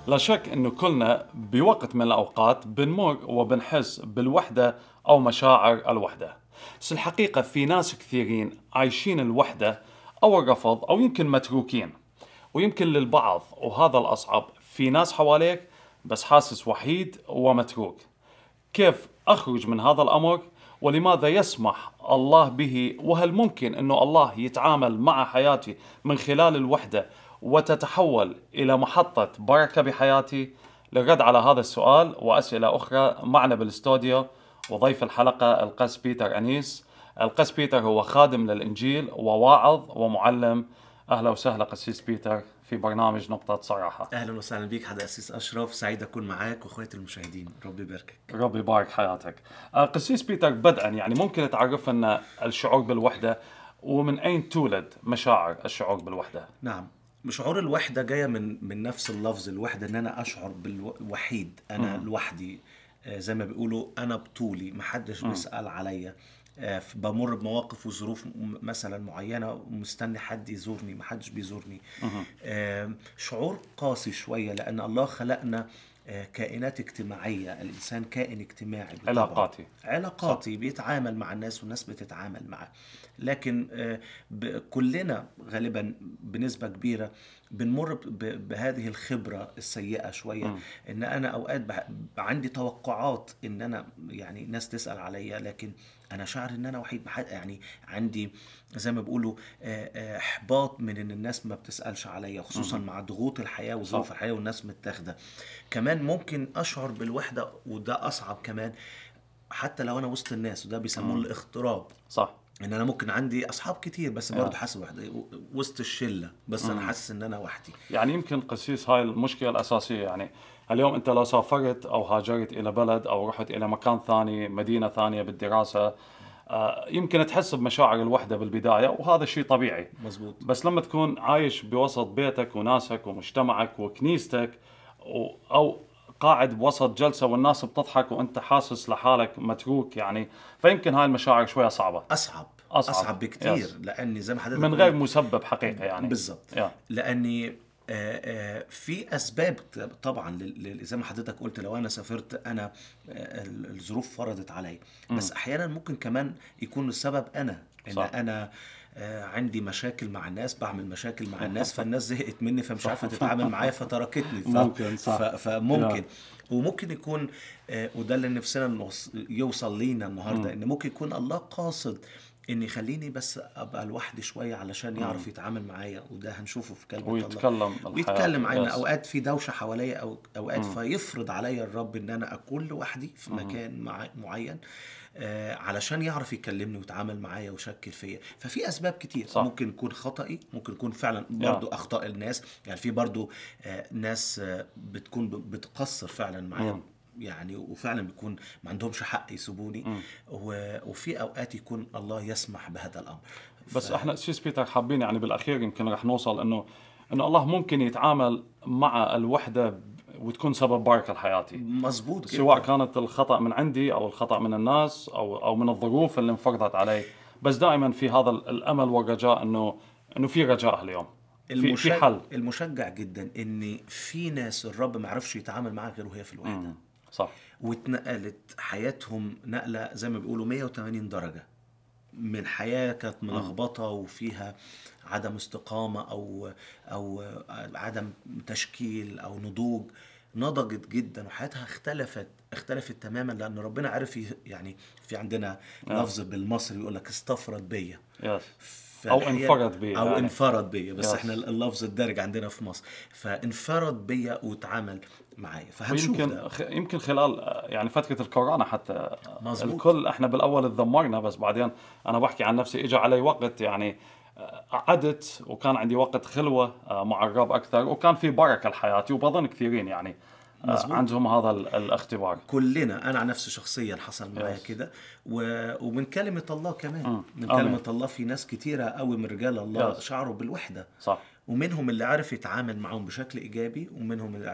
لا شك انه كلنا بوقت من الاوقات بنمر وبنحس بالوحده او مشاعر الوحده بس الحقيقه في ناس كثيرين عايشين الوحده او الرفض او يمكن متروكين ويمكن للبعض وهذا الاصعب في ناس حواليك بس حاسس وحيد ومتروك كيف اخرج من هذا الامر ولماذا يسمح الله به وهل ممكن انه الله يتعامل مع حياتي من خلال الوحده وتتحول الى محطه بركه بحياتي للرد على هذا السؤال واسئله اخرى معنا بالاستوديو وضيف الحلقه القس بيتر انيس القس بيتر هو خادم للانجيل وواعظ ومعلم اهلا وسهلا قسيس بيتر في برنامج نقطة صراحة اهلا وسهلا بيك حدا اسيس اشرف سعيد اكون معاك واخواتي المشاهدين ربي يباركك ربي يبارك حياتك آه، قسيس بيتر بدءا يعني ممكن تعرف لنا الشعور بالوحدة ومن أين تولد مشاعر الشعور بالوحدة نعم شعور الوحده جايه من من نفس اللفظ الوحده ان انا اشعر بالوحيد انا لوحدي آه، زي ما بيقولوا انا بطولي محدش بيسال عليا آه، ف- بمر بمواقف وظروف م- مثلا معينه ومستني حد يزورني محدش بيزورني آه، شعور قاسي شويه لان الله خلقنا آه، كائنات اجتماعيه الانسان كائن اجتماعي بطبعه. علاقاتي. علاقاتي بيتعامل مع الناس والناس بتتعامل معاه لكن آه، ب- كلنا غالبا بنسبة كبيرة بنمر ب- ب- بهذه الخبرة السيئة شوية ان انا اوقات بح- عندي توقعات ان انا يعني ناس تسأل عليا لكن انا شعر ان انا وحيد بح- يعني عندي زي ما بيقولوا آه، آه، احباط من ان الناس ما بتسألش عليا خصوصا مع ضغوط الحياة وظروف صح. الحياة والناس متاخدة كمان ممكن اشعر بالوحدة وده اصعب كمان حتى لو انا وسط الناس وده بيسموه الاغتراب صح ان انا ممكن عندي اصحاب كتير بس برضه حاسس وحدي وسط الشله بس انا حاسس ان انا وحدي يعني يمكن قسيس هاي المشكلة الأساسية يعني اليوم أنت لو سافرت أو هاجرت إلى بلد أو رحت إلى مكان ثاني مدينة ثانية بالدراسة آه، يمكن تحس بمشاعر الوحدة بالبداية وهذا شيء طبيعي مزبوط بس لما تكون عايش بوسط بيتك وناسك ومجتمعك وكنيستك و- او قاعد بوسط جلسه والناس بتضحك وانت حاسس لحالك متروك يعني فيمكن هاي المشاعر شويه صعبه اصعب أصعب. اصعب, بكتير يس. لاني زي ما حضرتك من قلت- غير مسبب حقيقي يعني بالظبط يا. لاني آه، آه، في اسباب طبعا لل- لل- زي ما حضرتك قلت لو انا سافرت انا آه، ال- الظروف فرضت علي بس احيانا ممكن كمان يكون السبب انا ان صح. انا آه، عندي مشاكل مع الناس بعمل مشاكل مع الناس فالناس زهقت مني فمش عارفه تتعامل معايا فتركتني ف... ممكن، صح. ف... فممكن يا. وممكن يكون آه، وده اللي نفسنا نوص- يوصل لينا النهارده ان ممكن يكون الله قاصد ان يخليني بس ابقى لوحدي شويه علشان يعرف يتعامل معايا وده هنشوفه في كلمه الله ويتكلم الحياة. ويتكلم معانا يس. اوقات في دوشه حواليا او اوقات فيفرض عليا الرب ان انا اكون لوحدي في مكان مع... معين آه علشان يعرف يكلمني ويتعامل معايا ويشكل فيا ففي اسباب كتير صح. ممكن يكون خطأي ممكن يكون فعلا برضو اخطاء الناس يعني في برضو آه ناس آه بتكون ب- بتقصر فعلا معايا يعني وفعلا بيكون ما عندهمش حق يسيبوني و... وفي اوقات يكون الله يسمح بهذا الامر بس احنا سيس بيتر حابين يعني بالاخير يمكن رح نوصل انه انه الله ممكن يتعامل مع الوحده ب- وتكون سبب بركه لحياتي مظبوط جدا سواء كانت الخطا من عندي او الخطا من الناس او او من الظروف اللي انفرضت علي بس دائما في هذا ال- الامل والرجاء انه انه في رجاء اليوم في في المشجع حل المشجع جدا ان في ناس الرب ما عرفش يتعامل معاها غير وهي في الوحده صح واتنقلت حياتهم نقله زي ما بيقولوا 180 درجه من حياه كانت ملخبطه وفيها عدم استقامه او او عدم تشكيل او نضوج نضجت جدا وحياتها اختلفت اختلفت تماما لان ربنا عرف ي- يعني في عندنا لفظ بالمصري يقول لك استفرد بيا يس او فالحقيقة- انفرد بي او يعني. انفرد بيا بس يس. احنا اللفظ الدارج عندنا في مصر فانفرد بيا وتعامل معايا فهنشوف يمكن ده. خ- يمكن خلال آه، يعني فتره الكورونا حتى آه، مظبوط. الكل احنا بالاول تذمرنا بس بعدين انا بحكي عن نفسي اجى علي وقت يعني آه، قعدت وكان عندي وقت خلوه آه، مع الرب اكثر وكان في بركه لحياتي وبظن كثيرين يعني آه، مظبوط. عندهم هذا ال- الاختبار كلنا انا عن نفسي شخصيا حصل معايا يس. كده و... ومن كلمه الله كمان من آمين. كلمه الله في ناس كتيره قوي من رجال الله يس. شعروا بالوحده صح ومنهم اللي عرف يتعامل معاهم بشكل ايجابي ومنهم اللي عرف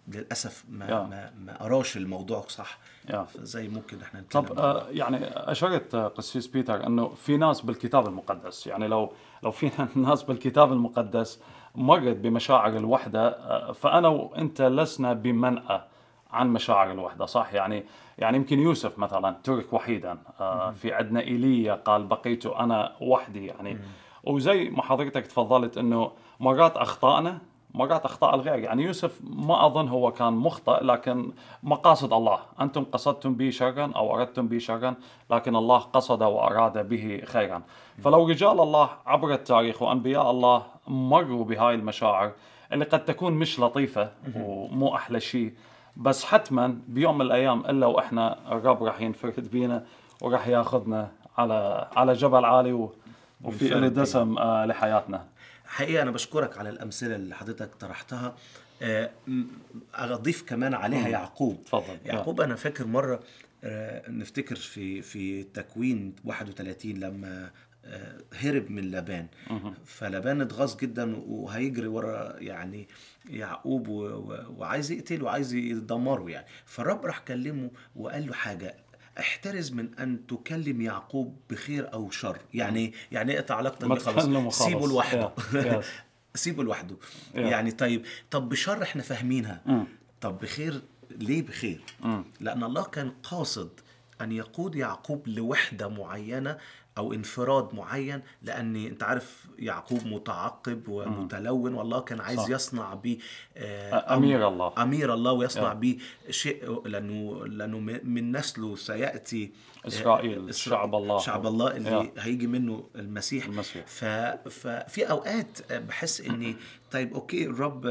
للاسف ما يا. ما ما قراش الموضوع صح يا. زي ممكن احنا نتكلم طب مع بعض. آه، يعني اشرت آه، قسيس بيتر انه في ناس بالكتاب المقدس يعني لو لو في ناس بالكتاب المقدس مرت بمشاعر الوحده آه، فانا وانت لسنا بمنأى عن مشاعر الوحده صح يعني يعني يمكن يوسف مثلا ترك وحيدا آه، في عندنا ايليا قال بقيت انا وحدي يعني وزي ما حضرتك تفضلت انه مرات اخطانا مرات اخطاء الغير يعني يوسف ما اظن هو كان مخطئ لكن مقاصد الله انتم قصدتم به شرا او اردتم به شرا لكن الله قصد واراد به خيرا فلو رجال الله عبر التاريخ وانبياء الله مروا بهاي المشاعر اللي قد تكون مش لطيفه ومو احلى شيء بس حتما بيوم من الايام الا واحنا الرب راح ينفرد بينا وراح ياخذنا على على جبل عالي و وفي ينفرد له بينا. دسم آه، لحياتنا حقيقة أنا بشكرك على الأمثلة اللي حضرتك طرحتها آه، م- أضيف كمان عليها يعقوب تفضل. يعقوب أنا فاكر مرة آه، نفتكر في في تكوين 31 لما آه، هرب من لابان فلابان اتغاظ جدا وهيجري ورا يعني يعقوب و- و- وعايز يقتله وعايز يدمره يعني فالرب راح كلمه وقال له حاجة احترز من ان تكلم يعقوب بخير او شر يعني يعني اقطع علاقتك ما بيه خلاص تكلمه خالص. سيبه لوحده يا- يس. سيبه لوحده يا. يعني طيب طب بشر احنا فاهمينها مم. طب بخير ليه بخير مم. لان الله كان قاصد ان يقود يعقوب لوحده معينه او انفراد معين لان انت عارف يعقوب متعقب ومتلون والله كان عايز صح. يصنع بيه آه، أمير الله. امير الله ويصنع يا. بيه شيء لانه لانه م- من نسله سياتي آه، إسرائيل، إسرا- شعب الله. شعب الله اللي يا. هيجي منه المسيح المسيح. ف... ففي اوقات بحس اني طيب اوكي الرب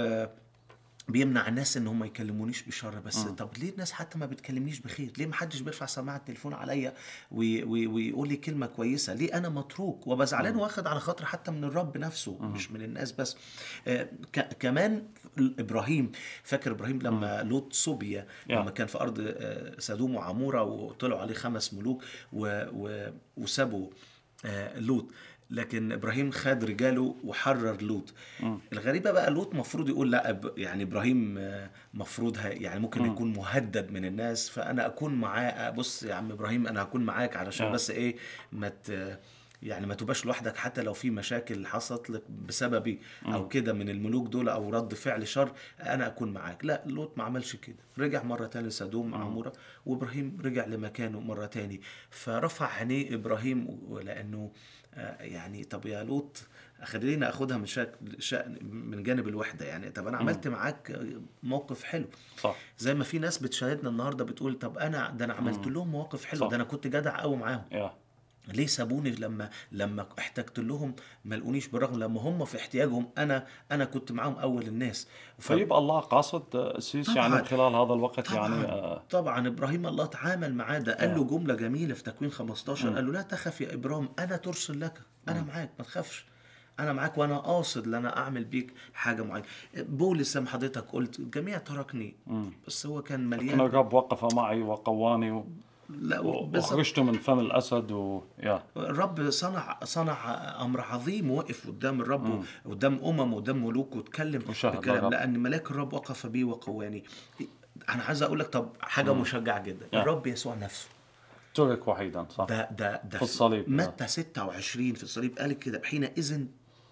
بيمنع الناس ان هم يكلمونيش بشر بس طب ليه الناس حتى ما بتكلمنيش بخير ليه ما حدش بيرفع سماعه التليفون عليا وي... وي... ويقول لي كلمه كويسه ليه انا متروك وابقى زعلان واخد على خاطر حتى من الرب نفسه مش من الناس بس آه ك... كمان ابراهيم فاكر ابراهيم لما لوط صبي يا. لما كان في ارض آه، سدوم وعموره وطلعوا عليه خمس ملوك و... و... وسابوا آه، لوط لكن ابراهيم خد رجاله وحرر لوط الغريبه بقى لوط مفروض يقول لا ب- يعني ابراهيم آه، مفروض ه- يعني ممكن يكون مهدد من الناس فانا اكون معاه بص يا عم ابراهيم انا هكون معاك علشان آه. بس ايه ما ت- يعني ما تبقاش لوحدك حتى لو في مشاكل حصلت لك بسببي او كده من الملوك دول او رد فعل شر انا اكون معاك لا لوط ما عملش كده رجع مره تاني لسدوم مع عموره وابراهيم رجع لمكانه مره تاني فرفع عينيه ابراهيم لانه آه، يعني طب يا لوط خلينا اخدها من شك... شأن من جانب الوحده يعني طب انا عملت معاك موقف حلو صح زي ما في ناس بتشاهدنا النهارده بتقول طب انا ده انا عملت لهم مواقف حلوه صح. ده انا كنت جدع قوي معاهم يا ليه سابوني لما لما احتجت لهم ما لقونيش بالرغم لما هم في احتياجهم انا انا كنت معاهم اول الناس ف... فيبقى الله قاصد آه، سيس طبعاً. يعني خلال هذا الوقت طبعا يعني آه، طبعا ابراهيم الله تعامل معاه ده قال آه. له جمله جميله في تكوين 15 قال له لا تخف يا ابراهيم انا ترسل لك انا معاك ما تخافش انا معاك وانا قاصد ان انا اعمل بيك حاجه معينه بولس زي ما حضرتك قلت الجميع تركني بس هو كان لكن مليان الرب وقف معي وقواني و- لا و- بالظبط. وخرجت من فم الاسد و يا الرب صنع صنع امر عظيم وقف قدام الرب قدام امم وقدام ملوك واتكلم وشهد بكلام للرب. لان ملاك الرب وقف بي وقواني انا عايز اقول لك طب حاجه مشجعه جدا يا. الرب يسوع نفسه ترك وحيدا صح ده ده ده في الصليب. متى 26 في الصليب قال كده حينئذ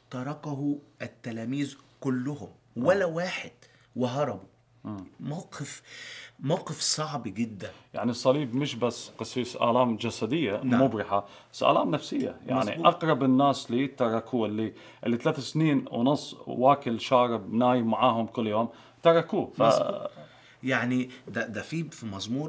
تركه التلاميذ كلهم ولا واحد وهربوا موقف موقف صعب جدا يعني الصليب مش بس قسيس آلام جسدية نعم. مبرحة بس آلام نفسية يعني مظبوط. أقرب الناس لي تركوه اللي اللي ثلاث سنين ونص واكل شارب نايم معاهم كل يوم تركوه ف... مظبوط. يعني ده ده في في مزمور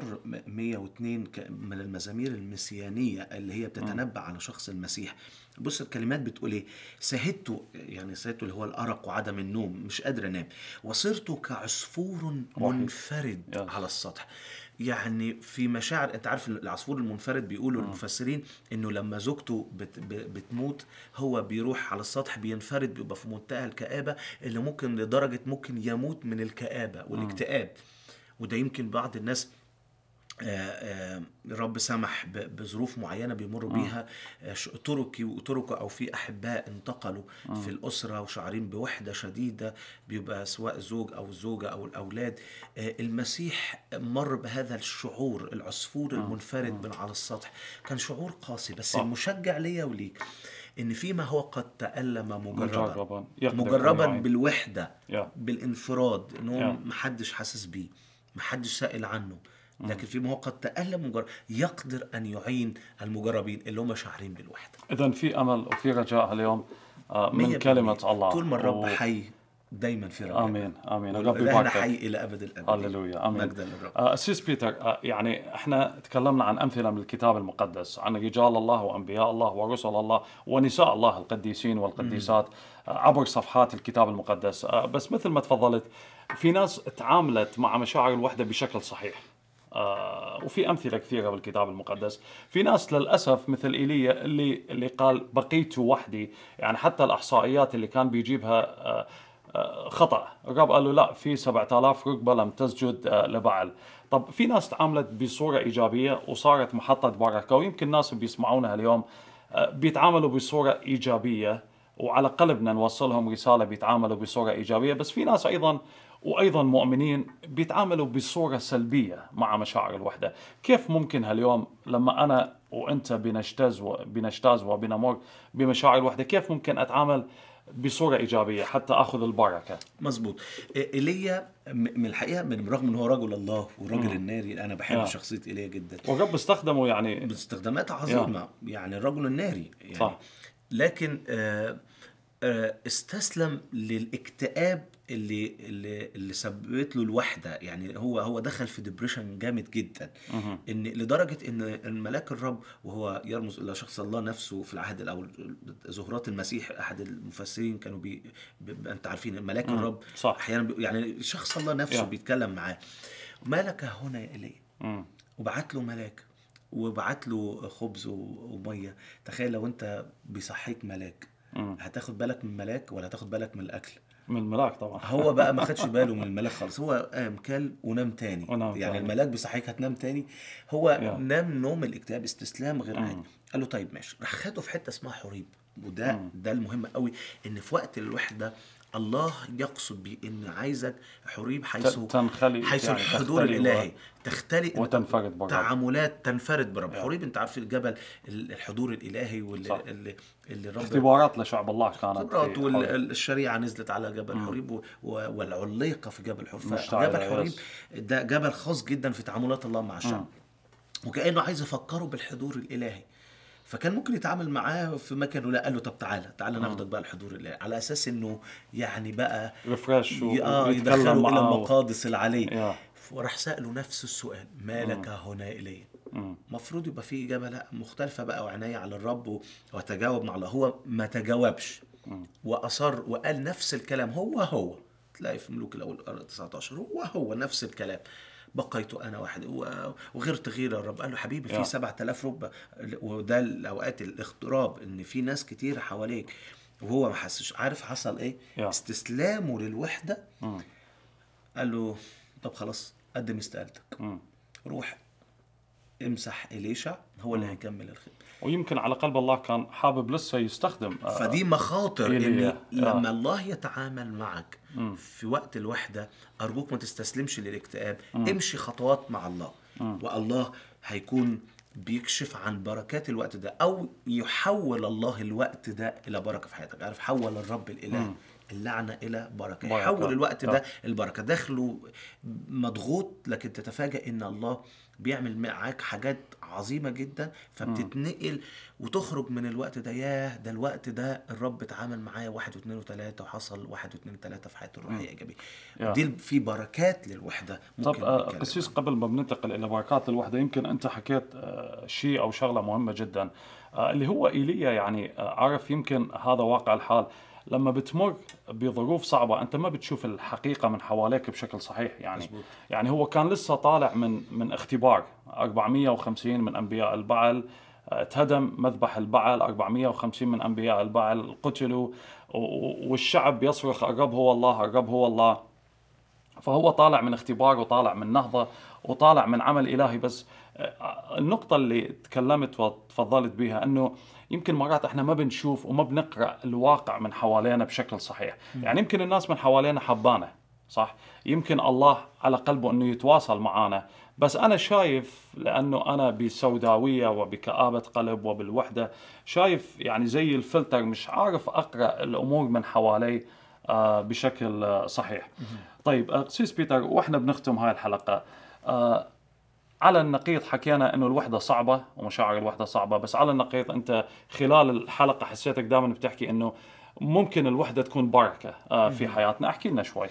102 ك- من المزامير المسيانيه اللي هي بتتنبأ على شخص المسيح بص الكلمات بتقول ايه سهدت يعني سهدت اللي هو الارق وعدم النوم مش قادر انام وصرت كعصفور منفرد يس. على السطح يعني في مشاعر انت عارف العصفور المنفرد بيقولوا المفسرين انه لما زوجته بت ب- بتموت هو بيروح على السطح بينفرد بيبقى في منتهى الكآبة اللي ممكن لدرجة ممكن يموت من الكآبة والاكتئاب وده يمكن بعض الناس آه، آه، الرب سمح ب- بظروف معينه بيمروا بيها آه، ش- تركي وتركوا او في احباء انتقلوا في الاسره وشعرين بوحده شديده بيبقى سواء زوج او زوجه او الاولاد آه، المسيح مر بهذا الشعور العصفور المنفرد من على السطح كان شعور قاسي بس صح. المشجع ليا وليك ان فيما هو قد تألم مجربا مجربا يقدر مجربا أن يعين. بالوحده يا. بالانفراد انه يا. محدش حاسس بيه محدش سائل عنه لكن فيما هو قد تألم مجرب يقدر ان يعين المجربين اللي هم شاعرين بالوحده اذا في امل وفي رجاء اليوم آه، مية من كلمه بالمية. الله طول ما الرب و- حي دايما في رجاء امين امين الرب والإلهنا يباركك حي الى ابد الابد هللويا امين مجدا للرب آه، أسيس بيتر آه، يعني احنا تكلمنا عن امثله من الكتاب المقدس عن رجال الله وانبياء الله ورسل الله ونساء الله القديسين والقديسات آه، عبر صفحات الكتاب المقدس آه، بس مثل ما تفضلت في ناس تعاملت مع مشاعر الوحده بشكل صحيح آه، وفي امثله كثيره بالكتاب المقدس في ناس للاسف مثل ايليا اللي اللي قال بقيت وحدي يعني حتى الاحصائيات اللي كان بيجيبها آه، آه، خطا الرب قال له لا في 7000 ركبه لم تسجد آه، لبعل طب في ناس تعاملت بصوره ايجابيه وصارت محطه بركه ويمكن الناس اللي بيسمعونا اليوم آه، بيتعاملوا بصوره ايجابيه وعلى قلبنا نوصلهم رساله بيتعاملوا بصوره ايجابيه بس في ناس ايضا وايضا مؤمنين بيتعاملوا بصوره سلبيه مع مشاعر الوحده، كيف ممكن هاليوم لما انا وانت بنجتاز و- بنجتاز وبنمر بمشاعر الوحده، كيف ممكن اتعامل بصوره ايجابيه حتى اخذ البركه؟ مظبوط إيه- ايليا م- من الحقيقه من رغم ان هو رجل الله والراجل الناري انا بحب آه. شخصيه ايليا جدا والرب استخدمه يعني باستخدامات عظيمه يعني الرجل الناري يعني صح. لكن آه آه استسلم للاكتئاب اللي اللي اللي سببت له الوحده يعني هو هو دخل في ديبريشن جامد جدا ان لدرجه ان الملاك الرب وهو يرمز الى شخص الله نفسه في العهد الاول زهرات المسيح احد المفسرين كانوا بي ب- انت عارفين ملاك الرب صح. احيانا بي- يعني شخص الله نفسه يا. بيتكلم معاه ما لك هنا يا ايليا مم. وبعت له ملاك وبعت له خبز و- وميه تخيل لو انت بيصحيك ملاك مم. هتاخد بالك من ملاك ولا هتاخد بالك من الاكل من الملاك طبعا هو بقى ما خدش باله من الملاك خالص هو قام كل ونام تاني ونام يعني تاني. الملاك بيصحيك هتنام تاني هو يا. نام نوم الاكتئاب استسلام غير عادي قال له طيب ماشي راح خده في حته اسمها حريب وده ده المهم قوي ان في وقت الوحده الله يقصد بيه ان عايزك حريب حيث تنخلي حيث يعني الحضور تختلي الالهي تختلي وتنفرد بالرب. تعاملات تنفرد برب حريب انت عارف الجبل ال- الحضور الالهي واللي صح. اللي, اللي الرب اختبارات لشعب الله كانت خبرات في حرب. والشريعه نزلت على جبل حريب و- و- والعليقه في جبل حريب مشتعلة، فجبل حريب يس. ده جبل خاص جدا في تعاملات الله مع الشعب وكانه عايز يفكره بالحضور الالهي فكان ممكن يتعامل معاه في مكان لا قال له طب تعالى تعالى ناخدك بقى الحضور الالهي على اساس انه يعني بقى ريفرش و- ي- اه ويتكلم يدخله الى معاه و- المقادس العليه يا. وراح ساله نفس السؤال ما لك هنا الي مم. المفروض يبقى في اجابه لا مختلفه بقى وعناية على الرب و- وتجاوب مع الله هو ما تجاوبش واصر وقال نفس الكلام هو هو تلاقي في ملوك الاول 19 هو هو نفس الكلام بقيت انا واحد و- وغيرت غير الرب قال له حبيبي يا. في 7000 ركبه وده الاوقات الاغتراب ان في ناس كتير حواليك وهو ما حسش عارف حصل ايه يا. استسلامه للوحده مم. قال له طب خلاص قدم استقالتك مم. روح امسح إليشع هو اللي هيكمل الخدمة ويمكن على قلب الله كان حابب لسه يستخدم آه، فدي مخاطر إيليا. ان لما الله يتعامل معك في وقت الوحدة أرجوك ما تستسلمش للاكتئاب امشي خطوات مع الله والله هيكون بيكشف عن بركات الوقت ده او يحول الله الوقت ده الى بركه في حياتك عارف حول الرب الاله اللعنه الى بركه بركة. يحول الوقت آه. ده البركه داخله مضغوط لكن تتفاجئ ان الله بيعمل معاك حاجات عظيمه جدا فبتتنقل وتخرج من الوقت ده ياه ده الوقت ده الرب اتعامل معايا واحد واثنين وثلاثه وحصل واحد واثنين وثلاثه في حياتي الروحيه ايجابيه يا. دي في بركات للوحده طب ممكن آه، نتكلم قسيس قبل ما بننتقل الى بركات الوحده يمكن انت حكيت آه، شيء او شغله مهمه جدا آه، اللي هو ايليا يعني آه، عارف يمكن هذا واقع الحال لما بتمر بظروف صعبه انت ما بتشوف الحقيقه من حواليك بشكل صحيح يعني مزبوط. يعني هو كان لسه طالع من من اختبار 450 من انبياء البعل آه، اتهدم مذبح البعل 450 من انبياء البعل قتلوا و- و- والشعب يصرخ الرب هو الله الرب هو الله فهو طالع من اختبار وطالع من نهضة وطالع من عمل إلهي بس آه، النقطة اللي تكلمت وتفضلت بها أنه يمكن مرات احنا ما بنشوف وما بنقرا الواقع من حوالينا بشكل صحيح يعني يمكن الناس من حوالينا حبانه صح يمكن الله على قلبه انه يتواصل معنا بس انا شايف لانه انا بسوداويه وبكابه قلب وبالوحده شايف يعني زي الفلتر مش عارف اقرا الامور من حوالي آه، بشكل آه، صحيح طيب آه، قسيس بيتر واحنا بنختم هاي الحلقه على النقيض حكينا انه الوحده صعبه ومشاعر الوحده صعبه بس على النقيض انت خلال الحلقه حسيتك دائما بتحكي انه ممكن الوحده تكون بركه في حياتنا احكي لنا شوي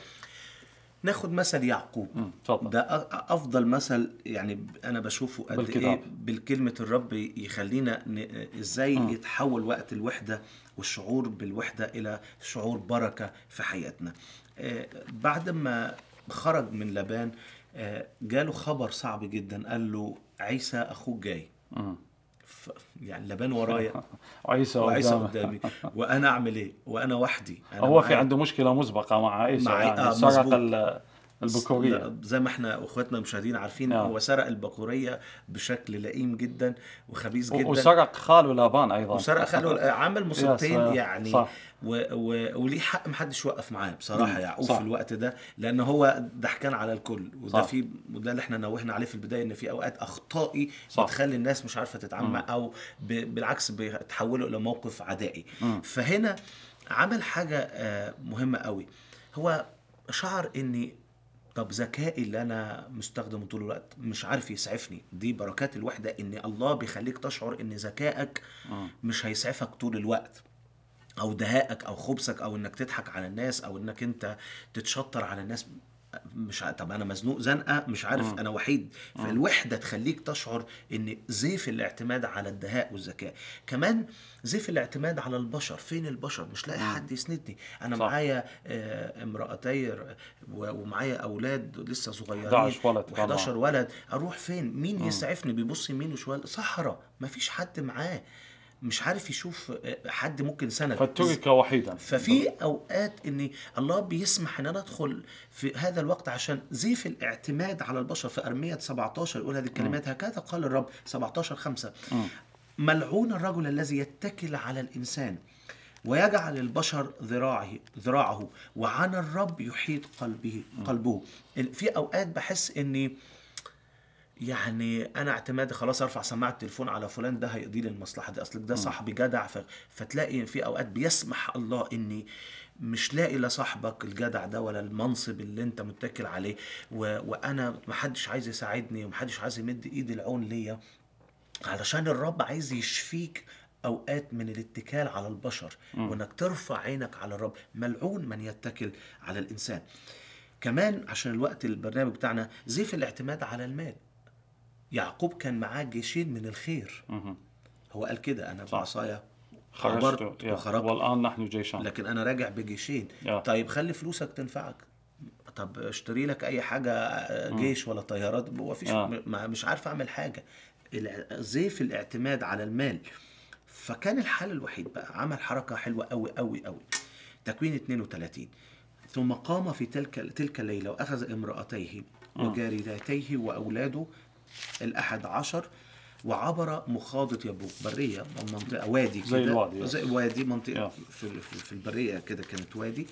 ناخد مثل يعقوب تفضل ده افضل مثل يعني انا بشوفه قد بالكتاب. ايه بالكلمه الرب يخلينا ن- ازاي مم. يتحول وقت الوحده والشعور بالوحده الى شعور بركه في حياتنا آه، بعد ما خرج من لبان آه، جاله خبر صعب جدا قال له عيسى اخوك جاي مم. ف- يعني لبان ورايا عيسى وعيسى قدامه. قدامي وانا اعمل ايه وانا وحدي أنا هو في معايا- عنده مشكله مسبقه مع عيسى مع- يعني آه، سرق مظبوط. ال- البكوريه لا، زي ما احنا اخواتنا المشاهدين عارفين آه. هو سرق البكوريه بشكل لئيم جدا وخبيث جدا وسرق خاله لابان ايضا وسرق خلوا عمل مصيبتين يا سلام. يعني صح. و... و... وليه حق محدش وقف معاه بصراحه مم. يعقوب صح. في الوقت ده لان هو ضحكان على الكل وده صح. في وده اللي احنا نوهنا عليه في البدايه ان في اوقات اخطائي صح. بتخلي الناس مش عارفه تتعامل معاه او ب... بالعكس بيتحولوا الى موقف عدائي مم. فهنا عمل حاجه آه، مهمه قوي هو شعر اني طب ذكائي اللي انا مستخدمه طول الوقت مش عارف يسعفني دي بركات الوحده ان الله بيخليك تشعر ان ذكائك مم. مش هيسعفك طول الوقت او دهائك او خبثك او انك تضحك على الناس او انك انت تتشطر على الناس مش ع- طب انا مزنوق زنقه مش عارف مم. انا وحيد فالوحده تخليك تشعر ان زيف الاعتماد على الدهاء والذكاء كمان زيف الاعتماد على البشر فين البشر مش لاقي حد يسندني انا صح. معايا آه، امرأتي و- ومعايا اولاد لسه صغيرين 11 ولد كمان. 11 ولد اروح فين مين يسعفني بيبص يمين وشمال صحراء مفيش حد معاه مش عارف يشوف آه، حد ممكن سند فترك وحيدا ففي اوقات ان الله بيسمح ان انا ادخل في هذا الوقت عشان زيف الاعتماد على البشر في ارميه 17 يقول هذه الكلمات هكذا قال الرب 17 5 مم. ملعون الرجل الذي يتكل على الانسان ويجعل البشر ذراعه ذراعه وعن الرب يحيط قلبه قلبه في اوقات بحس اني يعني انا اعتمادي خلاص ارفع سماعه التليفون على فلان ده هيقضي لي المصلحه دي اصلك ده صاحبي جدع ف... فتلاقي في اوقات بيسمح الله اني مش لاقي لا صاحبك الجدع ده ولا المنصب اللي انت متكل عليه و... وانا محدش عايز يساعدني ومحدش عايز يمد ايد العون ليا علشان الرب عايز يشفيك اوقات من الاتكال على البشر وانك ترفع عينك على الرب ملعون من يتكل على الانسان كمان عشان الوقت البرنامج بتاعنا زيف الاعتماد على المال يعقوب كان معاه جيشين من الخير مهم. هو قال كده انا صح. بعصايا خرجت عبرت يا. وخرجت والان نحن جيشان لكن انا راجع بجيشين يا. طيب خلي فلوسك تنفعك طب اشتري لك اي حاجه آه، جيش ولا طيارات هو فيش آه. ما مش عارف اعمل حاجه الع- زيف الاعتماد على المال فكان الحل الوحيد بقى عمل حركه حلوه قوي قوي قوي تكوين 32 ثم قام في تلك تلك الليله واخذ امراتيه وجاريتيه واولاده الاحد عشر وعبر مخاضة يبوك برية منطقة وادي كده زي الوادي، زي وادي منطقة آه. في, في, في البرية كده كانت وادي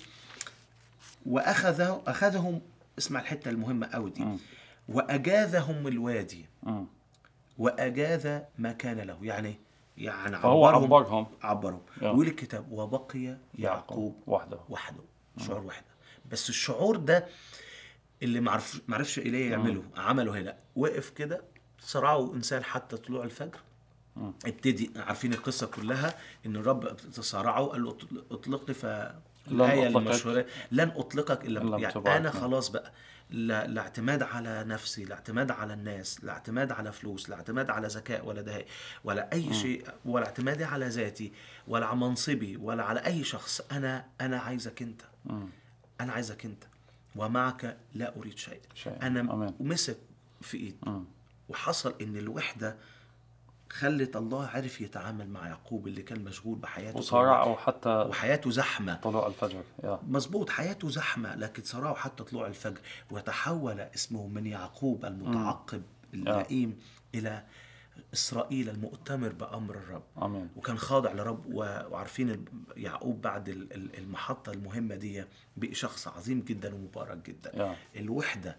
واخذه اخذهم اسمع الحته المهمه قوي دي مم. واجاذهم الوادي مم. واجاذ ما كان له يعني يعني فهو عبرهم عبرهم عبرهم آه. ويقول الكتاب وبقي يعقوب وحده وحده شعور وحده بس الشعور ده اللي معرف معرفش ايليا يعمله عمله هنا وقف كده صرعه انسان حتى طلوع الفجر ابتدي عارفين القصه كلها ان الرب تصارعه قال له اطل- اطلقني ف الآية أطلقك. المشهورة لن أطلقك إلا إن لم يعني تبعثني. أنا خلاص بقى لا, لا اعتماد على نفسي لا اعتماد على الناس لا اعتماد على فلوس لا اعتماد على ذكاء ولا دهاء ولا أي شيء ولا اعتمادي على ذاتي ولا على منصبي ولا على أي شخص أنا أنا عايزك أنت مم. أنا عايزك أنت ومعك لا أريد شيء شيء. أنا أمين. مسك في إيد مم. وحصل إن الوحدة خلت الله عرف يتعامل مع يعقوب اللي كان مشغول بحياته وصارع او حتى وحياته زحمه طلوع الفجر يا مظبوط حياته زحمه لكن صراعه حتى طلوع الفجر وتحول اسمه من يعقوب المتعقب اللئيم الى اسرائيل المؤتمر بامر الرب امين وكان خاضع لرب و- وعارفين ال- يعقوب بعد ال- ال- المحطه المهمه دي بقي شخص عظيم جدا ومبارك جدا يا. الوحده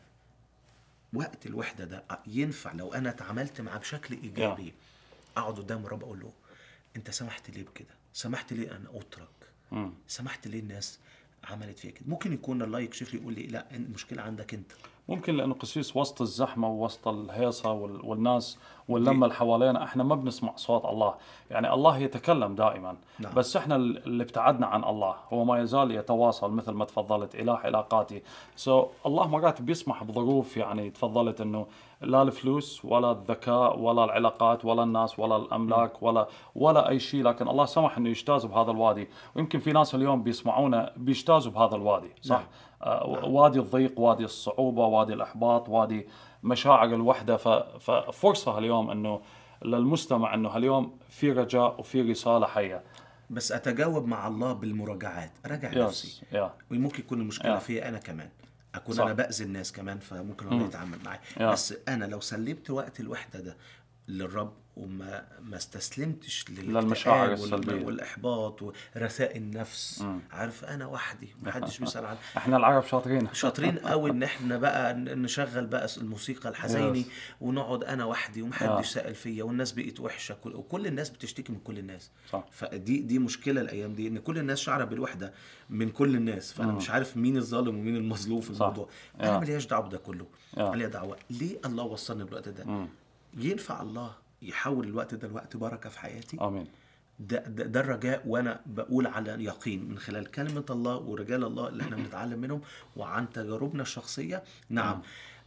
وقت الوحده ده ينفع لو انا اتعاملت معاه بشكل ايجابي اقعد قدام الرب اقول له انت سمحت ليه بكده سمحت ليه ان اترك مم. سمحت ليه الناس عملت فيا كده ممكن يكون الله يكشف لي يقول لي لا المشكله عندك انت ممكن لانه قسيس وسط الزحمه ووسط الهيصه وال- والناس واللمه اللي حوالينا احنا ما بنسمع صوت الله، يعني الله يتكلم دائما نعم. بس احنا اللي ابتعدنا عن الله، هو ما يزال يتواصل مثل ما تفضلت اله علاقاتي، سو so, الله مرات بيسمح بظروف يعني تفضلت انه لا الفلوس ولا الذكاء ولا العلاقات ولا الناس ولا الاملاك ولا ولا اي شيء لكن الله سمح انه يجتازوا بهذا الوادي، ويمكن في ناس اليوم بيسمعونا بيجتازوا بهذا الوادي، صح؟ نعم. آه، وادي الضيق وادي الصعوبة وادي الإحباط وادي مشاعر الوحدة ف- ففرصة اليوم أنه للمستمع أنه اليوم في رجاء وفي رسالة حية بس اتجاوب مع الله بالمراجعات اراجع نفسي يس يا وممكن يكون المشكله يا. فيا انا كمان اكون صح. انا باذي الناس كمان فممكن الله يتعامل معايا يا. بس انا لو سلمت وقت الوحده ده للرب وما ما استسلمتش للمشاعر للاكتئاب السلبية. وال- والاحباط ورثاء النفس عارف انا وحدي محدش بيسال عنه احنا العرب شاطرين شاطرين قوي ان احنا بقى ن- نشغل بقى الموسيقى الحزيني يس. ونقعد انا وحدي ومحدش سائل فيا والناس بقت وحشه كل- وكل الناس بتشتكي من كل الناس صح. فدي دي مشكله الايام دي ان كل الناس شعره بالوحده من كل الناس فانا مش عارف مين الظالم ومين المظلوم في صح. الموضوع انا يا. ملياش دعوه بده كله يا. انا ليا دعوه ليه الله وصلني بالوقت ده ينفع الله يحول الوقت ده لوقت بركه في حياتي امين ده, ده, ده الرجاء وانا بقول على يقين من خلال كلمه الله ورجال الله اللي احنا بنتعلم منهم وعن تجاربنا الشخصيه نعم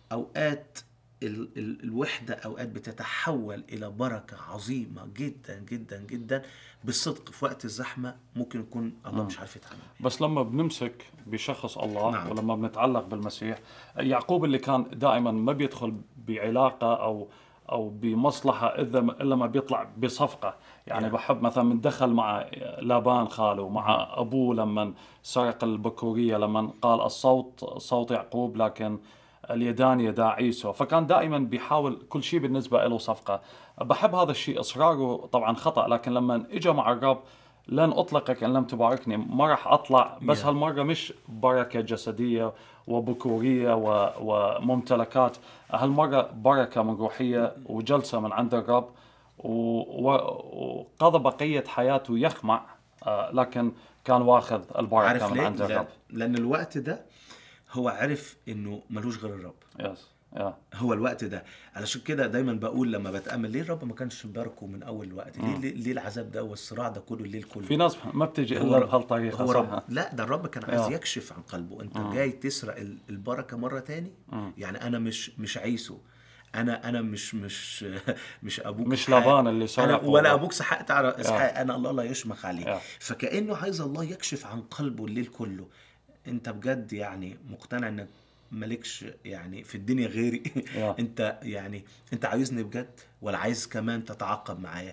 اوقات ال ال الوحده اوقات بتتحول الى بركه عظيمه جدا جدا جدا بالصدق في وقت الزحمه ممكن يكون الله مش عارف يتعامل بس لما بنمسك بشخص الله نعم. ولما بنتعلق بالمسيح يعقوب اللي كان دائما ما بيدخل بعلاقه او او بمصلحه اذا الا ما بيطلع بصفقه يعني Yeah. بحب مثلا من دخل مع لابان خاله مع ابوه لما سرق البكوريه لما قال الصوت صوت يعقوب لكن اليدان يدا عيسو فكان دائما بيحاول كل شيء بالنسبه له صفقه بحب هذا الشيء اصراره طبعا خطا لكن لما اجى مع الرب لن اطلقك ان لم تباركني ما راح اطلع بس Yeah. هالمره مش بركه جسديه وبكوريه و... وممتلكات هالمره بركه من روحيه وجلسه من عند الرب و... و... وقضى بقيه حياته يخمع آه، لكن كان واخذ البركه عارف من ليه؟ عند لأن, الرب لان الوقت ده هو عرف انه ملوش غير الرب يس يا هو الوقت ده علشان كده دايما بقول لما بتامل ليه الرب ما كانش مباركه من اول الوقت ليه, ليه, ليه العذاب ده والصراع ده كله الليل كله في ناس ما بتجي هو الا رب- بهالطريقه هو صح؟ رب لا ده الرب كان عايز آه. يكشف عن قلبه انت جاي تسرق ال- البركه مره تاني يعني انا مش مش عيسو انا انا مش مش مش ابوك مش إسحاق. لابان اللي انا سرق ولا و- ابوك اسحاق تعرف اسحاق انا الله لا يشمخ عليه آه. فكانه عايز الله يكشف عن قلبه الليل كله انت بجد يعني مقتنع انك مالكش يعني في الدنيا غيري آه. انت يعني انت عايزني بجد ولا عايز كمان تتعاقب معايا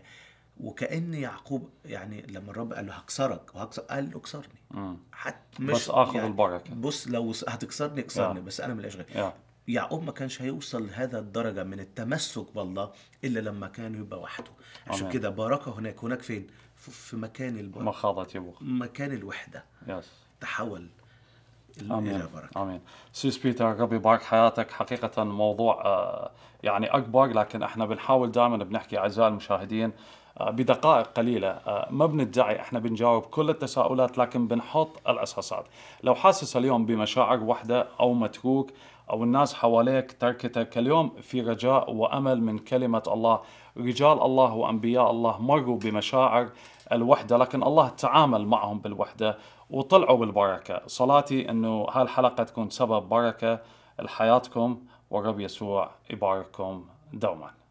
وكأن يعقوب يعني لما الرب قال له هكسرك وهكسر قال له اكسرني مم. حت بس آخذ البركة. بص لو س- هتكسرني اكسرني آه. بس انا ماليش غير يا يعقوب ما كانش هيوصل لهذا الدرجة من التمسك بالله إلا لما كان يبقى وحده عشان آمين. كده باركه هناك هناك فين ف- في مكان البركة مخاضة يبوخ مكان الوحدة يس تحول ال- امين إلى بركة امين سيس بيتر ربي يبارك حياتك حقيقه موضوع آه، يعني اكبر لكن احنا بنحاول دائما بنحكي اعزائي المشاهدين آه، بدقائق قليله آه، ما بندعي احنا بنجاوب كل التساؤلات لكن بنحط الاساسات لو حاسس اليوم بمشاعر وحده او متروك او الناس حواليك تركتك اليوم في رجاء وامل من كلمه الله رجال الله وانبياء الله مروا بمشاعر الوحده لكن الله تعامل معهم بالوحده وطلعوا بالبركه صلاتي انه هالحلقه تكون سبب بركه لحياتكم والرب يسوع يبارككم دوما